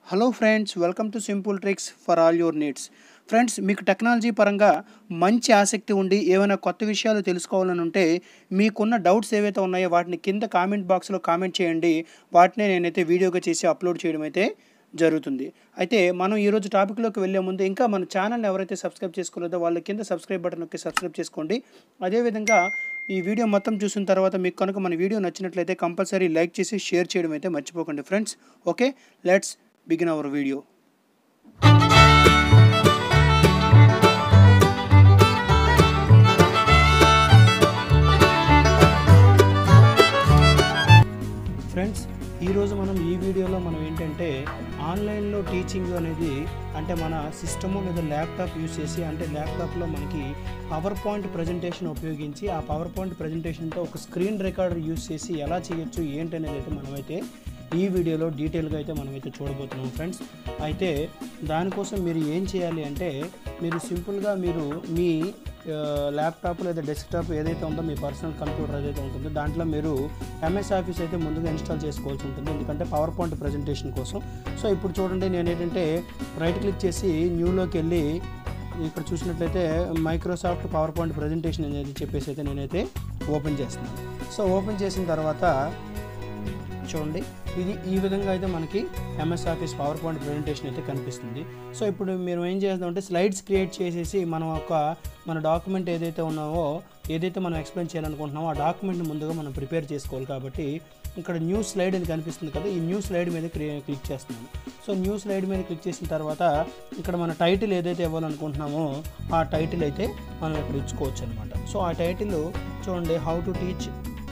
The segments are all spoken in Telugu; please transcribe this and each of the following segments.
Hello friends welcome to simple tricks for all your needs friends మీకు టెక్నాలజీ పరంగా మంచి ఆసక్తి ఉండి ఏమైనా కొత్త విషయాలు తెలుసుకోవాలని ఉంటే మీకున్న డౌట్స్ ఏవైతే ఉన్నాయో వాటిని కింద కామెంట్ బాక్స్లో కామెంట్ చేయండి వాటిని నేనైతే వీడియోగా చేసి అప్లోడ్ చేయడం అయితే జరుగుతుంది అయితే మనం ఈరోజు టాపిక్లోకి వెళ్ళే ముందు ఇంకా మన ఛానల్ని ఎవరైతే సబ్స్క్రైబ్ చేసుకోలేదో వాళ్ళ కింద సబ్స్క్రైబ్ బటన్ నొక్కి సబ్స్క్రైబ్ చేసుకోండి అదేవిధంగా ఈ వీడియో మొత్తం చూసిన తర్వాత మీకు కనుక మన వీడియో నచ్చినట్లయితే కంపల్సరీ లైక్ చేసి షేర్ చేయడం అయితే మర్చిపోకండి friends okay let's begin our video friends ఈరోజు మనం ఈ వీడియోలో మనం ఏంటంటే ఆన్లైన్లో టీచింగ్ అనేది అంటే మన సిస్టము లేదా ల్యాప్టాప్ యూస్ చేసి అంటే ల్యాప్టాప్లో మనకి పవర్ పాయింట్ ప్రజెంటేషన్ ఉపయోగించి ఆ పవర్ పాయింట్ ప్రజెంటేషన్తో ఒక స్క్రీన్ రికార్డర్ యూస్ చేసి ఎలా చేయొచ్చు ఏంటి అనేది అయితే మనమైతే ఈ వీడియోలో డీటెయిల్గా అయితే మనమైతే చూడబోతున్నాం ఫ్రెండ్స్ అయితే దానికోసం మీరు ఏం చేయాలి అంటే మీరు సింపుల్గా మీరు మీ ఆ, ల్యాప్టాప్ లేదా డెస్క్టాప్ ఏదైతే ఉందో మీ పర్సనల్ కంప్యూటర్ ఏదైతే ఉంటుందో దాంట్లో మీరు ఎంఎస్ ఆఫీస్ అయితే ముందుగా ఇన్స్టాల్ చేసుకోవాల్సి ఉంటుంది ఎందుకంటే పవర్ పాయింట్ ప్రజెంటేషన్ కోసం సో ఇప్పుడు చూడండి నేను ఏంటంటే రైట్ క్లిక్ చేసి న్యూలోకి వెళ్ళి ఇక్కడ చూసినట్లయితే మైక్రోసాఫ్ట్ పవర్ పాయింట్ ప్రజెంటేషన్ అనేది చెప్పేసి అయితే నేనైతే ఓపెన్ చేస్తున్నాను సో ఓపెన్ చేసిన తర్వాత చూడండి ఇది ఈ విధంగా అయితే మనకి MS office power point presentation అయితే కనిపిస్తుంది సో ఇప్పుడు మీరు ఏం చేస్తామంటే స్లైడ్స్ క్రియేట్ చేసేసి మనం ఒక మన డాక్యుమెంట్ ఏదైతే ఉన్నావో ఏదైతే మనం ఎక్స్ప్లెయిన్ చేయాలనుకుంటున్నామో ఆ డాక్యుమెంట్ ముందుగా మనం ప్రిపేర్ చేసుకోవాలి కాబట్టి ఇక్కడ న్యూ స్లైడ్ అని కనిపిస్తుంది కదా ఈ న్యూ స్లైడ్ మీద క్రి- క్లిక్ చేస్తున్నాను సో న్యూ స్లైడ్ మీద క్లిక్ చేసిన తర్వాత ఇక్కడ మన టైటిల్ ఏదైతే ఇవ్వాలనుకుంటున్నామో ఆ టైటిల్ అయితే మనం ఇక్కడ ఇచ్చుకోవచ్చు అనమాట సో ఆ టైటిల్ చూడండి how to teach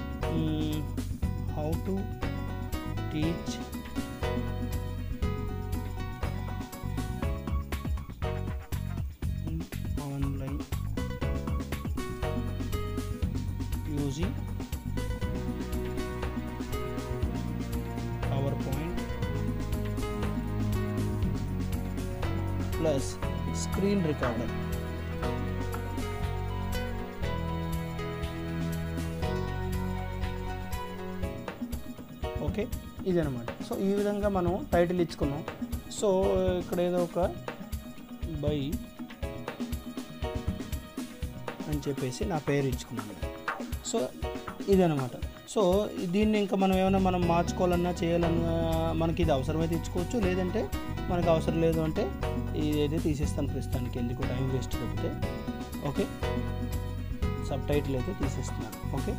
how to teach in online using PowerPoint plus screen recorder. Okay ఇదనమాట సో ఈ విధంగా మనం టైటిల్ ఇచ్చుకున్నాం సో ఇక్కడ ఏదో ఒక బై అని చెప్పేసి నా పేరు ఇచ్చుకున్నాను సో ఇదనమాట సో దీన్ని ఇంకా మనం ఏమైనా మనం మార్చుకోవాలన్నా చేయాలన్నా మనకి ఇది అవసరమైతే ఇచ్చుకోవచ్చు లేదంటే మనకు అవసరం లేదు అంటే ఇదైతే తీసేస్తాను ప్రస్తుతానికి ఎందుకు టైం వేస్ట్ తప్పితే ఓకే సబ్ టైటిల్ అయితే తీసేస్తున్నాను ఓకే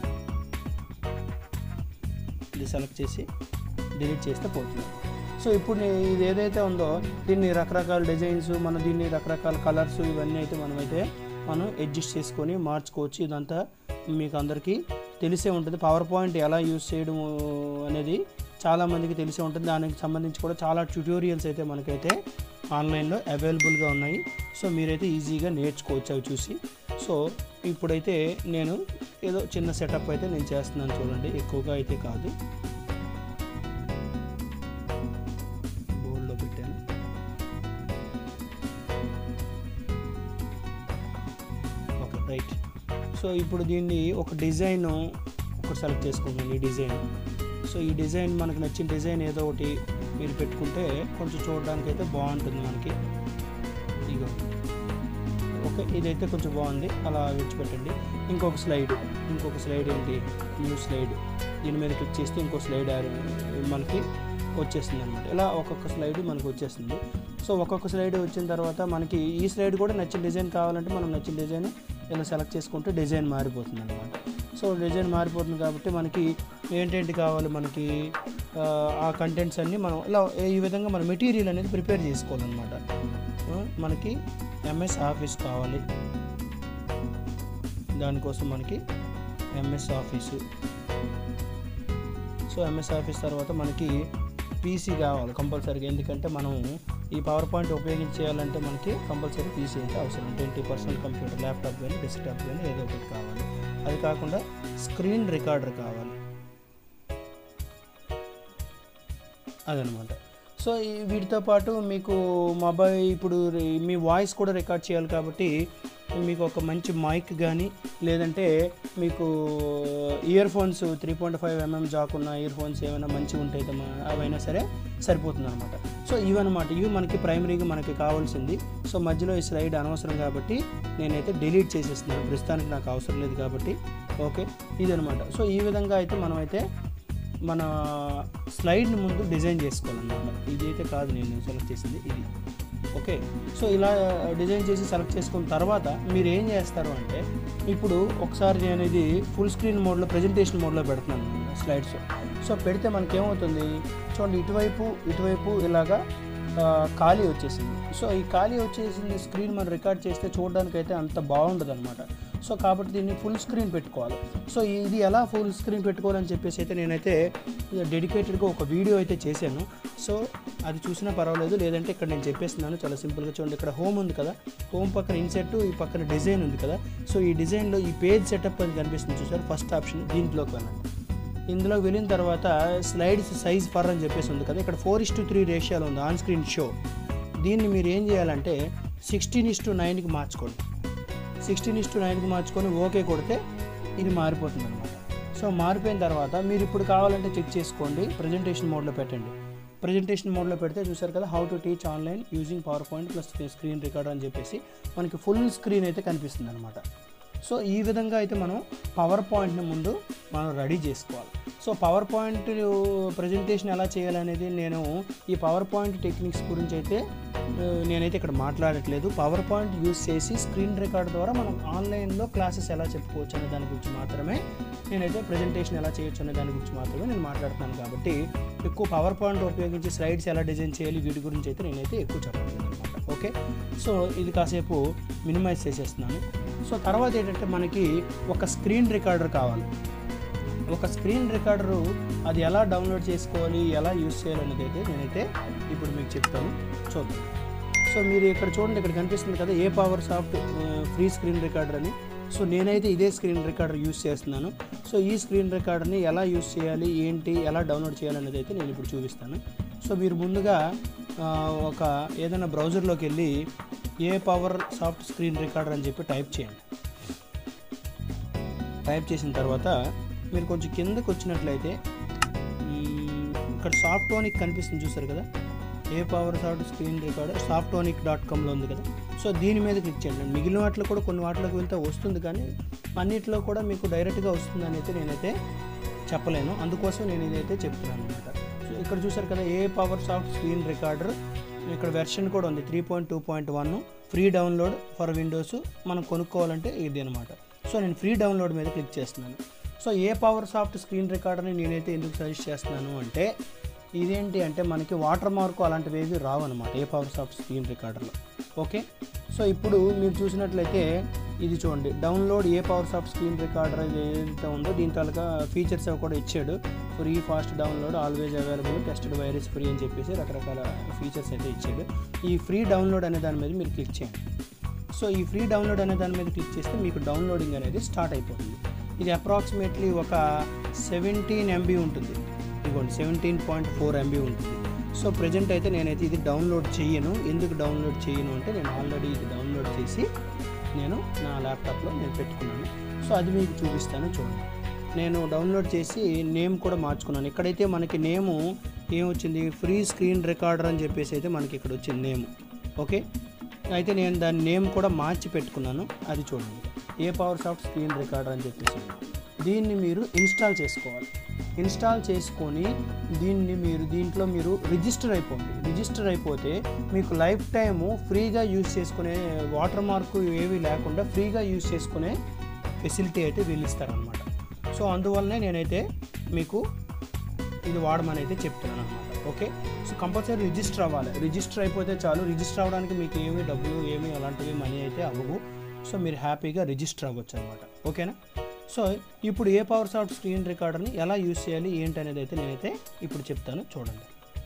ఇది సెలెక్ట్ చేసి డిలీట్ చేస్తే పోతుంది సో ఇప్పుడు నే- ఇది ఏదైతే ఉందో దీన్ని రకరకాల డిజైన్స్ మన దీన్ని రకరకాల కలర్స్ ఇవన్నీ అయితే మనమైతే మనం అడ్జస్ట్ చేసుకొని మార్చుకోవచ్చు ఇదంతా మీకు అందరికీ తెలిసే ఉంటుంది పవర్ పాయింట్ ఎలా యూస్ చేయడం అనేది చాలామందికి తెలిసే ఉంటుంది దానికి సంబంధించి కూడా చాలా ట్యూటోరియల్స్ అయితే మనకైతే ఆన్లైన్లో అవైలబుల్గా ఉన్నాయి సో మీరైతే ఈజీగా నేర్చుకోవచ్చు అవి చూసి సో ఇప్పుడైతే నేను ఏదో చిన్న సెటప్ అయితే నేను చేస్తున్నాను చూడండి ఎక్కువగా అయితే కాదు బోర్డులో పెట్టాను ఓకే రైట్ సో ఇప్పుడు దీన్ని ఒక డిజైన్ ఒకటి సెలెక్ట్ చేసుకుంటాను ఈ డిజైన్ సో ఈ డిజైన్ మనకు నచ్చిన డిజైన్ ఏదో ఒకటి మీరు పెట్టుకుంటే కొంచెం చూడడానికి అయితే బాగుంటుంది మనకి ఇగో ఓకే ఇదైతే కొంచెం బాగుంది అలా విడిచిపెట్టండి ఇంకొక స్లైడ్ ఇంకొక స్లైడ్ ఏంటి న్యూ స్లైడ్ దీని మీద క్లిక్ చేస్తే ఇంకో స్లైడ్ మనకి వచ్చేస్తుంది అనమాట ఇలా ఒక్కొక్క స్లైడ్ మనకి వచ్చేస్తుంది సో ఒక్కొక్క స్లైడ్ వచ్చిన తర్వాత మనకి ఈ స్లైడ్ కూడా నచ్చిన డిజైన్ కావాలంటే మనం నచ్చిన డిజైన్ ఇలా సెలెక్ట్ చేసుకుంటే డిజైన్ మారిపోతుంది అనమాట సో డిజైన్ మారిపోతుంది కాబట్టి మనకి ఏంటేంటి కావాలి మనకి ఆ, ఆ కంటెంట్స్ అన్నీ మనం ఇలా ఈ విధంగా మన మెటీరియల్ అనేది ప్రిపేర్ చేసుకోవాలన్నమాట ఆ, మనకి ఎంఎస్ ఆఫీస్ కావాలి దానికోసం మనకి MS office so MS office తర్వాత మనకి పీసీ కావాలి కంపల్సరీగా ఎందుకంటే మనం ఈ పవర్ పాయింట్ ఉపయోగించి చేయాలంటే మనకి కంపల్సరీ పీసీ అయితే అవసరం ట్వంటీ పర్సెంట్ కంప్యూటర్ ల్యాప్టాప్ కానీ డెస్క్టాప్ కానీ ఏదో ఒకటి కావాలి అది కాకుండా స్క్రీన్ రికార్డర్ కావాలి అదనమాట సో ఈ వీటితో పాటు మీకు మొబైల్ ఇప్పుడు రి- మీ వాయిస్ కూడా రికార్డ్ చేయాలి కాబట్టి మీకు ఒక మంచి మైక్ కానీ లేదంటే మీకు earphones three point five mm jack ఉన్న ఇయర్ ఫోన్స్ ఏమైనా మంచిగా ఉంటే అయితే మా- అవైనా సరే సరిపోతుంది అనమాట సో సో ఇవన్నమాట ఇవి మనకి ప్రైమరీగా మనకి కావాల్సింది సో మధ్యలో ఈ స్లైడ్ అనవసరం కాబట్టి నేనైతే డిలీట్ చేసేస్తున్నాను ప్రస్తుతానికి నాకు అవసరం లేదు కాబట్టి ఓకే ఇదనమాట సో ఈ విధంగా అయితే మనమైతే మన స్లైడ్ని ముందు డిజైన్ చేసుకోవాలన్నమాట ఇది అయితే కాదు నేను సెలెక్ట్ చేసింది ఇది ఓకే సో ఇలా డిజైన్ చేసి సెలెక్ట్ చేసుకున్న తర్వాత మీరు ఏం చేస్తారు అంటే ఇప్పుడు ఒకసారి నేను ఇది ఫుల్ స్క్రీన్ మోడ్లో ప్రజెంటేషన్ మోడ్లో పెడుతున్నాను స్లైడ్స్ సో పెడితే మనకి ఏమవుతుంది చూడండి ఇటువైపు ఇటువైపు ఇలాగా ఆ, ఖాళీ వచ్చేసింది సో ఈ ఖాళీ వచ్చేసింది స్క్రీన్ మనం రికార్డ్ చేస్తే చూడడానికి అయితే అంత బాగుండదు అనమాట సో కాబట్టి దీన్ని ఫుల్ స్క్రీన్ పెట్టుకోవాలి సో ఇది ఎలా ఫుల్ స్క్రీన్ పెట్టుకోవాలని చెప్పేసి అయితే నేనైతే డెడికేటెడ్గా ఒక వీడియో అయితే చేశాను సో అది చూసినా పర్వాలేదు లేదంటే ఇక్కడ నేను చెప్పేస్తున్నాను చాలా సింపుల్గా చూడండి ఇక్కడ హోమ్ ఉంది కదా హోమ్ పక్కన ఇన్సెట్ ఈ పక్కన డిజైన్ ఉంది కదా సో ఈ డిజైన్లో ఈ పేజ్ సెటప్ అని కనిపిస్తుంది చూసారు ఫస్ట్ ఆప్షన్ దీంట్లోకి వెళ్ళండి ఇందులో వెళ్ళిన తర్వాత స్లైడ్స్ సైజ్ ఫర్ అని చెప్పేసి ఉంది కదా ఇక్కడ ఫోర్ ఇస్ టు త్రీ రేషియోలో ఉంది ఆన్ స్క్రీన్ షో దీన్ని మీరు ఏం చేయాలంటే సిక్స్టీన్ ఇస్ టు నైన్కి మార్చుకోండి సిక్స్టీన్ ఇస్ టు నైన్కి మార్చుకొని ఓకే కొడితే ఇది మారిపోతుంది అనమాట సో మారిపోయిన తర్వాత మీరు ఇప్పుడు కావాలంటే చెక్ చేసుకోండి ప్రజెంటేషన్ మోడ్లో పెట్టండి ప్రజెంటేషన్ మోడ్లో పెడితే చూసారు కదా how to teach online using power point plus screen record అని చెప్పేసి మనకి ఫుల్ స్క్రీన్ అయితే కనిపిస్తుంది అనమాట సో ఈ విధంగా అయితే మనం పవర్ పాయింట్ని ముందు మనం రెడీ చేసుకోవాలి సో పవర్ పాయింట్ ప్రజెంటేషన్ ఎలా చేయాలనేది నేను ఈ పవర్ పాయింట్ టెక్నిక్స్ గురించి అయితే ఆ, నేనైతే ఇక్కడ మాట్లాడట్లేదు పవర్ పాయింట్ యూస్ చేసి స్క్రీన్ రికార్డ్ ద్వారా మనం ఆన్లైన్లో క్లాసెస్ ఎలా చెప్పుకోవచ్చు అనే దాని గురించి మాత్రమే నేనైతే ప్రజెంటేషన్ ఎలా చేయొచ్చు అనే దాని గురించి మాత్రమే నేను మాట్లాడుతున్నాను కాబట్టి ఎక్కువ పవర్ పాయింట్ ఉపయోగించి స్లైడ్స్ ఎలా డిజైన్ చేయాలి వీటి గురించి అయితే నేనైతే ఎక్కువ చెప్పలేదు అనమాట ఓకే సో ఇది కాసేపు మినిమైజ్ చేసేస్తున్నాను సో తర్వాత ఏంటంటే మనకి ఒక స్క్రీన్ రికార్డర్ కావాలి ఒక స్క్రీన్ రికార్డరు అది ఎలా డౌన్లోడ్ చేసుకోవాలి ఎలా యూస్ చేయాలనేది అయితే నేనైతే ఇప్పుడు మీకు చెప్తాను చూద్దాం సో మీరు ఇక్కడ చూడండి ఇక్కడ కనిపిస్తుంది కదా Apowersoft free screen recorder అని సో నేనైతే ఇదే స్క్రీన్ రికార్డర్ యూస్ చేస్తున్నాను సో ఈ స్క్రీన్ రికార్డర్ని ఎలా యూస్ చేయాలి ఏంటి ఎలా డౌన్లోడ్ చేయాలనేది అయితే నేను ఇప్పుడు చూపిస్తాను సో మీరు ముందుగా ఆ, ఒక ఏదైనా బ్రౌజర్లోకి వెళ్ళి Apowersoft screen recorder అని చెప్పి టైప్ చేయండి టైప్ చేసిన తర్వాత మీరు కొంచెం కిందకు వచ్చినట్లయితే మ్మ్, ఇక్కడ సాఫ్ట్వానిక్ కనిపిస్తుంది చూసారు కదా Apowersoft screen recorder Softonic dot కామ్లో ఉంది కదా సో దీని మీద క్లిక్ చేయండి మిగిలిన వాటిలో కూడా కొన్ని వాటిలోకి వెళ్తే వస్తుంది కానీ అన్నిటిలో కూడా మీకు డైరెక్ట్గా వస్తుందని అయితే నేనైతే చెప్పలేను అందుకోసం నేను ఇదైతే చెప్తున్నాను అనమాట సో ఇక్కడ చూసారు కదా Apowersoft screen recorder ఇక్కడ వెర్షన్ కూడా ఉంది three point two point one free download for Windows మనం కొనుక్కోవాలంటే ఇది అనమాట సో నేను ఫ్రీ డౌన్లోడ్ మీద క్లిక్ చేస్తున్నాను so Apowersoft screen రికార్డర్ని నేనైతే ఎందుకు సజెస్ట్ చేస్తున్నాను అంటే ఇదేంటి అంటే మనకి వాటర్ మార్క్ అలాంటివి ఏవి రావు అనమాట ఏ పవర్ సాఫ్ట్ స్క్రీన్ రికార్డర్లో ఓకే సో ఇప్పుడు మీరు చూసినట్లయితే ఇది చూడండి download Apowersoft screen recorder ఏదైతే ఉందో దీని తాలూకా ఫీచర్స్ అవి కూడా ఇచ్చాడు free fast download always available tested virus free అని చెప్పేసి రకరకాల ఫీచర్స్ అయితే ఇచ్చాడు ఈ ఫ్రీ డౌన్లోడ్ అనే దాని మీద మీరు క్లిక్ చేయండి సో ఈ ఫ్రీ డౌన్లోడ్ అనే దాని మీద క్లిక్ చేస్తే మీకు డౌన్లోడింగ్ అనేది స్టార్ట్ అయిపోతుంది ఇది అప్రాక్సిమేట్లీ ఒక సెవెంటీన్ ఎంబీ ఉంటుంది ఇదిగోండి సెవెంటీన్ పాయింట్ ఫోర్ ఎంబీ ఉంటుంది సో ప్రజెంట్ అయితే నేనైతే ఇది డౌన్లోడ్ చేయను ఎందుకు డౌన్లోడ్ చేయను అంటే నేను ఆల్రెడీ ఇది డౌన్లోడ్ చేసి నేను నా ల్యాప్టాప్లో నేను పెట్టుకున్నాను సో అది మీకు చూపిస్తాను చూడండి నేను డౌన్లోడ్ చేసి నేమ్ కూడా మార్చుకున్నాను ఇక్కడైతే మనకి నేము ఏమొచ్చింది ఫ్రీ స్క్రీన్ రికార్డర్ అని చెప్పేసి అయితే మనకి ఇక్కడ వచ్చింది నేమ్ ఓకే అయితే నేను దాని నేమ్ కూడా మార్చి పెట్టుకున్నాను అది చూడండి Apowersoft screen recorder అని చెప్పేసి దీన్ని మీరు ఇన్స్టాల్ చేసుకోవాలి ఇన్స్టాల్ చేసుకొని దీన్ని మీరు దీంట్లో మీరు రిజిస్టర్ అయిపోండి రిజిస్టర్ అయిపోతే మీకు లైఫ్ టైము ఫ్రీగా యూజ్ చేసుకునే వాటర్ మార్కు ఏవి లేకుండా ఫ్రీగా యూజ్ చేసుకునే ఫెసిలిటీ అయితే వీళ్ళు ఇస్తారనమాట సో అందువల్లనే నేనైతే మీకు ఇది వాడమని అయితే చెప్తున్నాను అనమాట ఓకే సో కంపల్సరీ రిజిస్టర్ అవ్వాలి రిజిస్టర్ అయిపోతే చాలు రిజిస్టర్ అవ్వడానికి మీకు ఏమీ డబ్బులు ఏమీ అలాంటివి మనీ అయితే అవ్వవు సో మీరు హ్యాపీగా రిజిస్టర్ అవ్వచ్చు అనమాట ఓకేనా సో ఇప్పుడు ఏ పవర్ సాఫ్ట్ స్క్రీన్ రికార్డర్ని ఎలా యూస్ చేయాలి ఏంటి అనేది అయితే నేనైతే ఇప్పుడు చెప్తాను చూడండి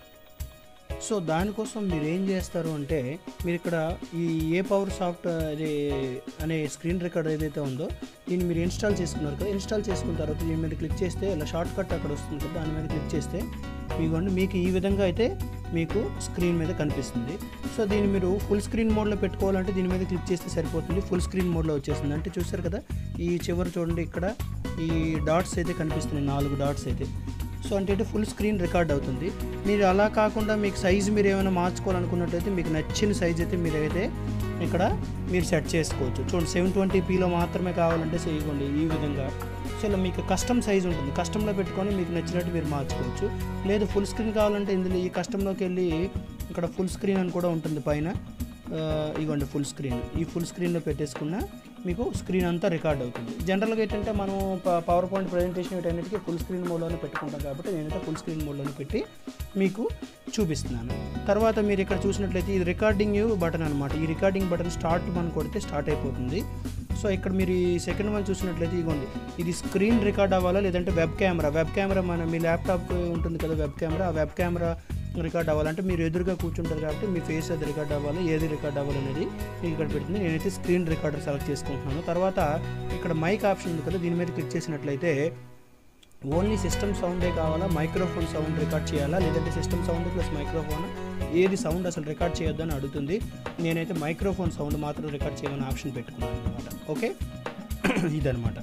సో దానికోసం మీరు ఏం చేస్తారు అంటే మీరు ఇక్కడ ఈ ఏ పవర్ సాఫ్ట్ అది అనే స్క్రీన్ రికార్డర్ ఏదైతే ఉందో దీన్ని మీరు ఇన్స్టాల్ చేసుకున్నారు కదా ఇన్స్టాల్ చేసుకున్న తర్వాత దీని మీద క్లిక్ చేస్తే ఇలా షార్ట్ కట్ అక్కడ వస్తుంది కదా దాని మీద క్లిక్ చేస్తే మీకు మీకు ఈ విధంగా అయితే మీకు స్క్రీన్ మీద కనిపిస్తుంది సో దీన్ని మీరు ఫుల్ స్క్రీన్ మోడ్లో పెట్టుకోవాలంటే దీని మీద క్లిక్ చేస్తే సరిపోతుంది ఫుల్ స్క్రీన్ మోడ్లో వచ్చేస్తుంది అంటే చూసారు కదా ఈ చివరి చూడండి ఇక్కడ ఈ డాట్స్ అయితే కనిపిస్తున్నాయి నాలుగు డాట్స్ అయితే సో అంటే ఫుల్ స్క్రీన్ రికార్డ్ అవుతుంది మీరు అలా కాకుండా మీకు సైజు మీరు ఏమైనా మార్చుకోవాలనుకున్నట్లయితే మీకు నచ్చిన సైజ్ అయితే మీరు అయితే ఇక్కడ మీరు సెట్ చేసుకోవచ్చు చూడండి సెవెన్ ట్వంటీ పీలో మాత్రమే కావాలంటే చేయకండి ఈ విధంగా సో ఇలా మీకు కస్టమ్ సైజ్ ఉంటుంది కస్టంలో పెట్టుకొని మీకు నచ్చినట్టు మీరు మార్చుకోవచ్చు లేదు ఫుల్ స్క్రీన్ కావాలంటే ఇందులో ఈ కస్టంలోకి వెళ్ళి ఇక్కడ ఫుల్ స్క్రీన్ అని కూడా ఉంటుంది పైన ఆ, ఇగోండి ఫుల్ స్క్రీన్ ఈ ఫుల్ స్క్రీన్లో పెట్టేసుకున్న మీకు స్క్రీన్ అంతా రికార్డ్ అవుతుంది జనరల్గా ఏంటంటే మనం పవర్ పాయింట్ ప్రజెంటేషన్ వీటన్నిటికీ ఫుల్ స్క్రీన్ మోడ్లోనే పెట్టుకుంటాం కాబట్టి నేనైతే ఫుల్ స్క్రీన్ మోడ్లోనే పెట్టి మీకు చూపిస్తున్నాను తర్వాత మీరు ఇక్కడ చూసినట్లయితే ఇది రికార్డింగ్ బటన్ అనమాట ఈ రికార్డింగ్ బటన్ స్టార్ట్ మనం కొడితే స్టార్ట్ అయిపోతుంది సో ఇక్కడ మీరు ఈ సెకండ్ వన్ చూసినట్లయితే ఇగోండి ఇది స్క్రీన్ రికార్డ్ అవ్వాలా లేదంటే వెబ్ కెమెరా వెబ్ కెమెరా మన మీ ల్యాప్టాప్ ఉంటుంది కదా వెబ్ కెమెరా ఆ వెబ్ కెమెరా రికార్డ్ అవ్వాలంటే మీరు ఎదురుగా కూర్చుంటారు కాబట్టి మీ ఫేస్ అది రికార్డ్ అవ్వాలి ఏది రికార్డ్ అవ్వాలి అనేది మీకు ఇక్కడ పెట్టింది నేనైతే స్క్రీన్ రికార్డర్ సెలెక్ట్ చేసుకుంటున్నాను తర్వాత ఇక్కడ మైక్ ఆప్షన్ ఉంది కదా దీని మీద క్లిక్ చేసినట్లయితే ఓన్లీ సిస్టమ్ సౌండే కావాలా మైక్రోఫోన్ సౌండ్ రికార్డ్ చేయాలా లేదంటే సిస్టమ్ సౌండ్ ప్లస్ మైక్రోఫోన్ ఏది సౌండ్ అసలు రికార్డ్ చేయొద్దని అడుగుతుంది నేనైతే మైక్రోఫోన్ సౌండ్ మాత్రం రికార్డ్ చేయమని ఆప్షన్ పెట్టుకున్నాను అనమాట ఓకే ఇదనమాట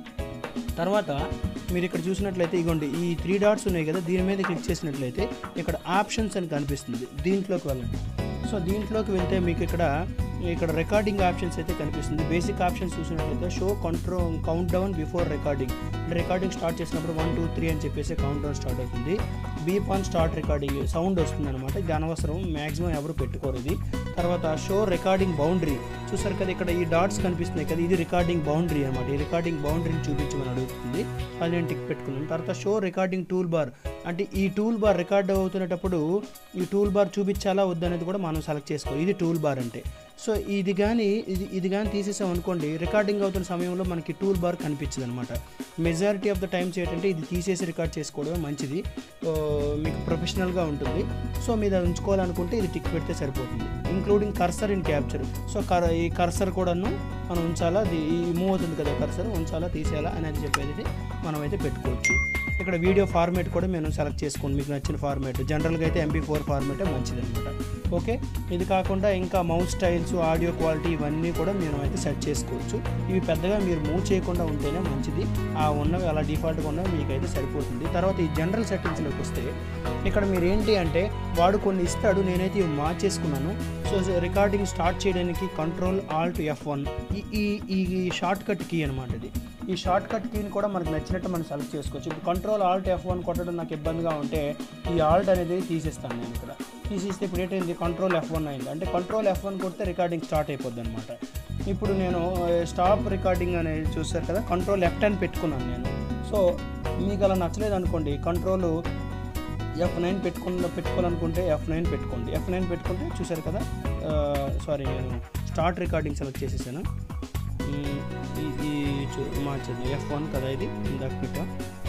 తర్వాత మీరు ఇక్కడ చూసినట్లయితే ఇగోండి ఈ త్రీ డాట్స్ ఉన్నాయి కదా దీని మీద క్లిక్ చేసినట్లయితే ఇక్కడ ఆప్షన్స్ అని కనిపిస్తుంది దీంట్లోకి వెళ్ళండి సో దీంట్లోకి వెళ్తే మీకు ఇక్కడ ఇక్కడ రికార్డింగ్ ఆప్షన్స్ అయితే కనిపిస్తుంది బేసిక్ ఆప్షన్స్ చూసినట్లయితే show control countdown before recording recording start చేసినప్పుడు వన్ టూ త్రీ అని చెప్పేసి కౌంట్ డౌన్ స్టార్ట్ అవుతుంది beep on start recording sound వస్తుంది అనమాట ఇది అనవసరం మ్యాక్సిమం ఎవరు పెట్టుకోరు ఇది తర్వాత షో రికార్డింగ్ బౌండరీ చూసారు కదా ఇక్కడ ఈ డాట్స్ కనిపిస్తున్నాయి కదా ఇది రికార్డింగ్ బౌండరీ అనమాట ఈ రికార్డింగ్ బౌండరీని చూపించమని అడుగుతుంది అది నేను టిక్ పెట్టుకున్నాను తర్వాత షో రికార్డింగ్ టూల్ బార్ అంటే ఈ టూల్ బార్ రికార్డ్ అవుతున్నప్పుడు ఈ టూల్ బార్ చూపించాలా వద్దనేది కూడా మనం సెలెక్ట్ చేసుకోవాలి ఇది టూల్ బార్ అంటే సో ఇది కానీ ఇది ఇది కానీ తీసేసాం అనుకోండి రికార్డింగ్ అవుతున్న సమయంలో మనకి టూల్ బార్ కనిపించదు అనమాట మెజారిటీ ఆఫ్ ద టైమ్స్ ఏంటంటే ఇది తీసేసి రికార్డ్ చేసుకోవడమే మంచిది ఆ, మీకు ప్రొఫెషనల్గా ఉంటుంది సో మీరు అది ఉంచుకోవాలనుకుంటే ఇది టిక్ పెడితే సరిపోతుంది including cursor in capture so కర్ ఈ కర్సర్ కూడాను మనం ఉంచాలా అది ఈ మూవ్ అవుతుంది కదా కర్సర్ ఉంచాలా తీసేయాలా అనేది చెప్పేది మనం అయితే పెట్టుకోవచ్చు ఇక్కడ వీడియో ఫార్మేట్ కూడా మేము సెలెక్ట్ చేసుకోండి మీకు నచ్చిన ఫార్మేట్ జనరల్గా అయితే ఎంపీ ఫోర్ ఫార్మేటే మంచిది అనమాట ఓకే ఇది కాకుండా ఇంకా మౌత్ స్టైల్స్ ఆడియో క్వాలిటీ ఇవన్నీ కూడా మేము అయితే సెట్ చేసుకోవచ్చు ఇవి పెద్దగా మీరు మూవ్ చేయకుండా ఉంటేనే మంచిది ఆ ఉన్నవి అలా డిఫాల్ట్గా ఉన్నవి మీకైతే సరిపోతుంది తర్వాత ఈ జనరల్ సెట్టింగ్స్లోకి వస్తే ఇక్కడ మీరు ఏంటి అంటే వాడు కొన్ని ఇస్తాడు నేనైతే ఇవి మార్చేసుకున్నాను సో రికార్డింగ్ స్టార్ట్ చేయడానికి కంట్రోల్ ఆల్ట్ ఎఫ్ వన్ ఈ ఈ ఈ షార్ట్ కట్ కీ అనమాట ఇది ఈ షార్ట్ కట్ కీని కూడా మనకు నచ్చినట్టు మనం సెలెక్ట్ చేసుకోవచ్చు ఇప్పుడు కంట్రోల్ ఆల్ట్ ఎఫ్ వన్ కొట్టడం నాకు ఇబ్బందిగా ఉంటే ఈ ఆల్ట్ అనేది తీసేస్తాను నేను ఇక్కడ తీసేస్తే ఇప్పుడు ఏంటైంది కంట్రోల్ ఎఫ్ వన్ అయింది అంటే కంట్రోల్ ఎఫ్ వన్ కొడితే రికార్డింగ్ స్టార్ట్ అయిపోద్ది అనమాట ఇప్పుడు నేను స్టాప్ రికార్డింగ్ అనేది చూసారు కదా కంట్రోల్ ఎఫ్ టెన్ పెట్టుకున్నాను నేను సో మీకు అలా నచ్చలేదు అనుకోండి కంట్రోల్ ఎఫ్ నైన్ పెట్టుకున్న పెట్టుకోవాలనుకుంటే ఎఫ్ నైన్ పెట్టుకోండి ఎఫ్ నైన్ పెట్టుకుంటే చూసారు కదా సారీ నేను స్టార్ట్ రికార్డింగ్ సెలెక్ట్ చేసేసాను మ్, ఈ ఈ చూ- మార్చేద్దాం ఎఫ్ వన్ కదా ఇది ఇందాక పెట్టాం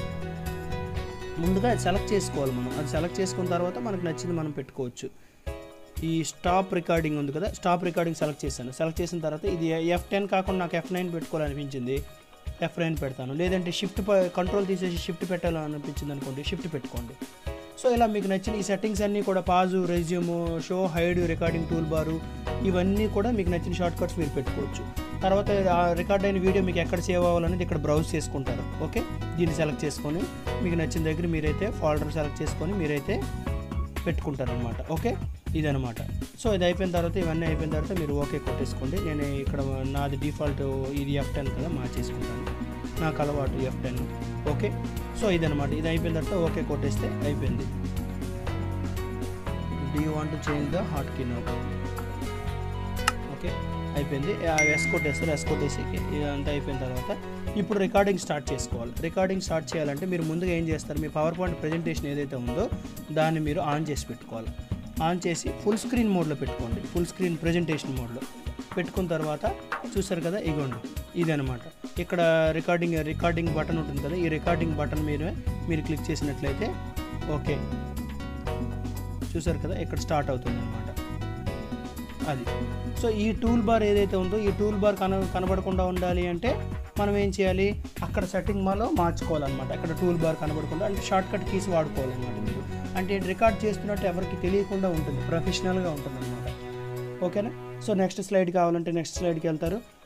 ముందుగా అది సెలెక్ట్ చేసుకోవాలి మనం అది సెలెక్ట్ చేసుకున్న తర్వాత మనకు నచ్చింది మనం పెట్టుకోవచ్చు ఈ స్టాప్ రికార్డింగ్ ఉంది కదా స్టాప్ రికార్డింగ్ సెలెక్ట్ చేశాను సెలెక్ట్ చేసిన తర్వాత ఇది ఎఫ్ టెన్ కాకుండా నాకు ఎఫ్ నైన్ పెట్టుకోవాలనిపించింది ఎఫ్ నైన్ పెడతాను లేదంటే షిఫ్ట్ కంట్రోల్ తీసేసి షిఫ్ట్ పెట్టాలనిపించింది అనుకోండి షిఫ్ట్ పెట్టుకోండి సో ఇలా మీకు నచ్చిన ఈ సెట్టింగ్స్ అన్నీ కూడా pause resume show hide recording toolbar ఇవన్నీ కూడా మీకు నచ్చిన షార్ట్ కట్స్ మీరు పెట్టుకోవచ్చు తర్వాత ఆ రికార్డ్ అయిన వీడియో మీకు ఎక్కడ సేవ్ అవ్వాలనేది ఇక్కడ బ్రౌజ్ చేసుకుంటారు ఓకే దీన్ని సెలెక్ట్ చేసుకొని మీకు నచ్చిన దగ్గర మీరైతే ఫోల్డర్ సెలెక్ట్ చేసుకొని మీరైతే పెట్టుకుంటారనమాట ఓకే ఇదనమాట సో ఇది అయిపోయిన తర్వాత ఇవన్నీ అయిపోయిన తర్వాత మీరు ఓకే కొట్టేసుకోండి నేను ఇక్కడ నాది డిఫాల్ట్ ఇది ఎఫ్ టెన్ కదా మార్చేసుకుంటాను నాకు అలవాటు ఎఫ్ టెన్ ఓకే సో ఇదనమాట ఇది అయిపోయిన తర్వాత ఓకే కొట్టేస్తే అయిపోయింది do you want change the hot key no okay అయిపోయింది ఎస్ కొట్టేస్తారు ఎస్ కొట్టేసి ఇదంతా అయిపోయిన తర్వాత ఇప్పుడు రికార్డింగ్ స్టార్ట్ చేసుకోవాలి రికార్డింగ్ స్టార్ట్ చేయాలంటే మీరు ముందుగా ఏం చేస్తారు మీ పవర్ పాయింట్ ప్రజెంటేషన్ ఏదైతే ఉందో దాన్ని మీరు ఆన్ చేసి పెట్టుకోవాలి ఆన్ చేసి ఫుల్ స్క్రీన్ మోడ్లో పెట్టుకోండి ఫుల్ స్క్రీన్ ప్రజెంటేషన్ మోడ్లో పెట్టుకున్న తర్వాత చూసారు కదా ఇగోండి ఇదనమాట ఇక్కడ రికార్డింగ్ రికార్డింగ్ బటన్ ఉంటుంది కదా ఈ రికార్డింగ్ బటన్ మీద మీరు క్లిక్ చేసినట్లయితే ఓకే చూసారు కదా ఇక్కడ స్టార్ట్ అవుతుంది అనమాట అది సో ఈ టూల్ బార్ ఏదైతే ఉందో ఈ టూల్ బార్ కన కనబడకుండా ఉండాలి అంటే మనం ఏం చేయాలి అక్కడ సెట్టింగ్ మాలో మార్చుకోవాలన్నమాట అక్కడ టూల్ బార్ కనబడకుండా అంటే షార్ట్ కట్ కీస్ వాడుకోవాలన్నమాట మీరు అంటే రికార్డ్ చేస్తున్నట్టు ఎవరికి తెలియకుండా ఉంటుంది ప్రొఫెషనల్గా ఉంటుంది అనమాట ఓకేనా సో నెక్స్ట్ స్లైడ్ కావాలంటే నెక్స్ట్ స్లైడ్కి వెళ్తారు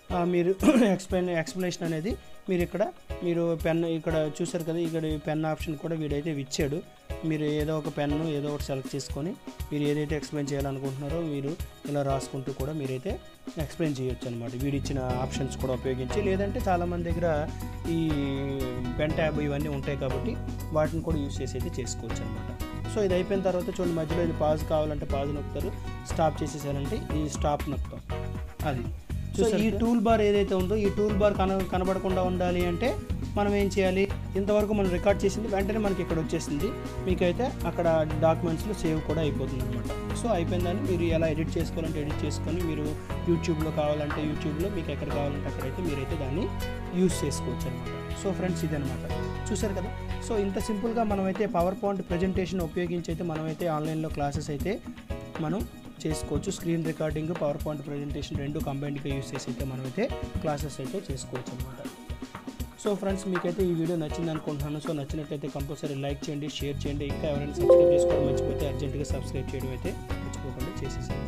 ఆ, మీరు ఎక్స్ప్లెయిన్ ఎక్స్ప్లెనేషన్ అనేది మీరు ఇక్కడ మీరు పెన్ ఇక్కడ చూసారు కదా ఇక్కడ పెన్ ఆప్షన్ కూడా వీడైతే ఇచ్చాడు మీరు ఏదో ఒక పెన్ను ఏదో ఒకటి సెలెక్ట్ చేసుకొని మీరు ఏదైతే ఎక్స్ప్లెయిన్ చేయాలనుకుంటున్నారో మీరు ఇలా రాసుకుంటూ కూడా మీరైతే ఎక్స్ప్లెయిన్ చేయొచ్చు అనమాట వీడు ఇచ్చిన ఆప్షన్స్ కూడా ఉపయోగించి లేదంటే చాలామంది దగ్గర ఈ పెన్ ట్యాబ్ ఇవన్నీ ఉంటాయి కాబట్టి వాటిని కూడా యూస్ చేసి అయితే చేసుకోవచ్చు అనమాట సో ఇది అయిపోయిన తర్వాత చూడండి మధ్యలో ఇది పాజ్ కావాలంటే పాజ్ నొక్కుతారు స్టాప్ చేసేసారంటే ఈ స్టాప్ నొక్కుతాం అది సో ఈ టూల్ బార్ ఏదైతే ఉందో ఈ టూల్ బార్ కన కనబడకుండా ఉండాలి అంటే మనం ఏం చేయాలి ఇంతవరకు మనం రికార్డ్ చేసింది వెంటనే మనకి ఇక్కడ వచ్చేసింది మీకైతే అక్కడ డాక్యుమెంట్స్లో సేవ్ కూడా అయిపోతుంది అనమాట సో అయిపోయిందని మీరు ఎలా ఎడిట్ చేసుకోవాలంటే ఎడిట్ చేసుకొని మీరు యూట్యూబ్లో కావాలంటే యూట్యూబ్లో మీకు ఎక్కడ కావాలంటే అక్కడైతే మీరైతే దాన్ని యూస్ చేసుకోవచ్చు అనమాట సో ఫ్రెండ్స్ ఇదనమాట చూసారు కదా సో ఇంత సింపుల్గా మనమైతే పవర్ పాయింట్ ప్రజెంటేషన్ ఉపయోగించి అయితే మనమైతే ఆన్లైన్లో క్లాసెస్ అయితే మనం చేసుకోవచ్చు screen recording power point presentation రెండు కంబైన్డ్గా యూస్ చేసి అయితే మనమైతే క్లాసెస్ అయితే చేసుకోవచ్చు అనమాట సో ఫ్రెండ్స్ మీకైతే ఈ వీడియో నచ్చింది అనుకుంటున్నాను సో నచ్చినట్లయితే కంపల్సరీ లైక్ చేయండి షేర్ చేయండి ఇంకా ఎవరైనా సబ్స్క్రైబ్ చేసుకోవడం మర్చిపోతే అర్జెంటుగా సబ్స్క్రైబ్ చేయడం అయితే మర్చిపోకుండా చేసేసారు